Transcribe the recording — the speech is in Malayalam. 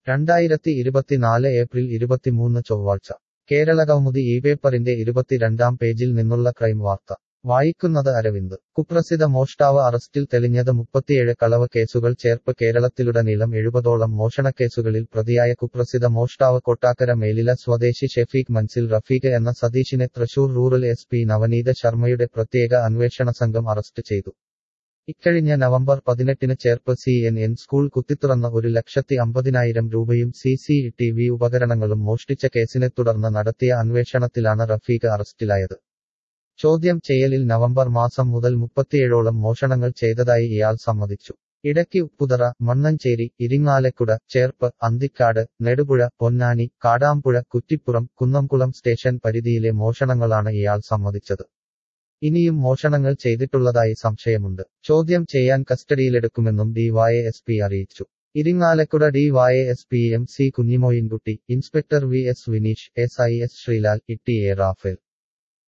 രണ്ടായിരത്തി ഇരുപത്തിനാല് ഏപ്രിൽ ഇരുപത്തിമൂന്ന് ചൊവ്വാഴ്ച കേരള കൗമുദി ഈ പേപ്പറിന്റെ ഇരുപത്തിരണ്ടാം പേജിൽ നിന്നുള്ള ക്രൈം വാർത്ത വായിക്കുന്നത് അരവിന്ദ് കുപ്രസിദ്ധ മോഷ്ടാവ് അറസ്റ്റിൽ തെളിഞ്ഞത് മുപ്പത്തിയേഴ് കളവ് കേസുകൾ ചേർപ്പ് കേരളത്തിലുടനീളം എഴുപതോളം മോഷണക്കേസുകളിൽ പ്രതിയായ കുപ്രസിദ്ധ മോഷ്ടാവ് കൊട്ടാക്കര മേലില സ്വദേശി ഷെഫീഖ് മൻസിൽ റഫീഖ് എന്ന സതീഷിനെ Thrissur rural S P Navaneeth ശർമ്മയുടെ പ്രത്യേക അന്വേഷണ സംഘം അറസ്റ്റ് ചെയ്തു ഇക്കഴിഞ്ഞ നവംബർ പതിനെട്ടിന് Cherpu C N N school കുത്തിത്തുറന്ന ഒരു ലക്ഷത്തി അമ്പതിനായിരം രൂപയും സി സി ടി വി ഉപകരണങ്ങളും മോഷ്ടിച്ച കേസിനെ തുടർന്ന് നടത്തിയ അന്വേഷണത്തിലാണ് റഫീഖ് അറസ്റ്റിലായത് ചോദ്യം ചെയ്യലിൽ നവംബർ മാസം മുതൽ മുപ്പത്തിയേഴോളം മോഷണങ്ങൾ ചെയ്തതായി ഇയാൾ സമ്മതിച്ചു ഇടയ്ക്ക് ഉപ്പുതറ മണ്ണഞ്ചേരി ഇരിങ്ങാലക്കുട ചേർപ്പ് അന്തിക്കാട് നെടുപുഴ പൊന്നാനി കാടാമ്പുഴ കുറ്റിപ്പുറം കുന്നംകുളം സ്റ്റേഷൻ പരിധിയിലെ മോഷണങ്ങളാണ് ഇയാൾ സമ്മതിച്ചത് ഇനിയും മോഷണങ്ങൾ ചെയ്തിട്ടുള്ളതായി സംശയമുണ്ട് ചോദ്യം ചെയ്യാൻ കസ്റ്റഡിയിലെടുക്കുമെന്നും ഡിവൈഎസ്പി അറിയിച്ചു Irinjalakuda DYSP M C Kunhimoinkutty inspector V S Vineesh S I S Sreelal E T A Rafale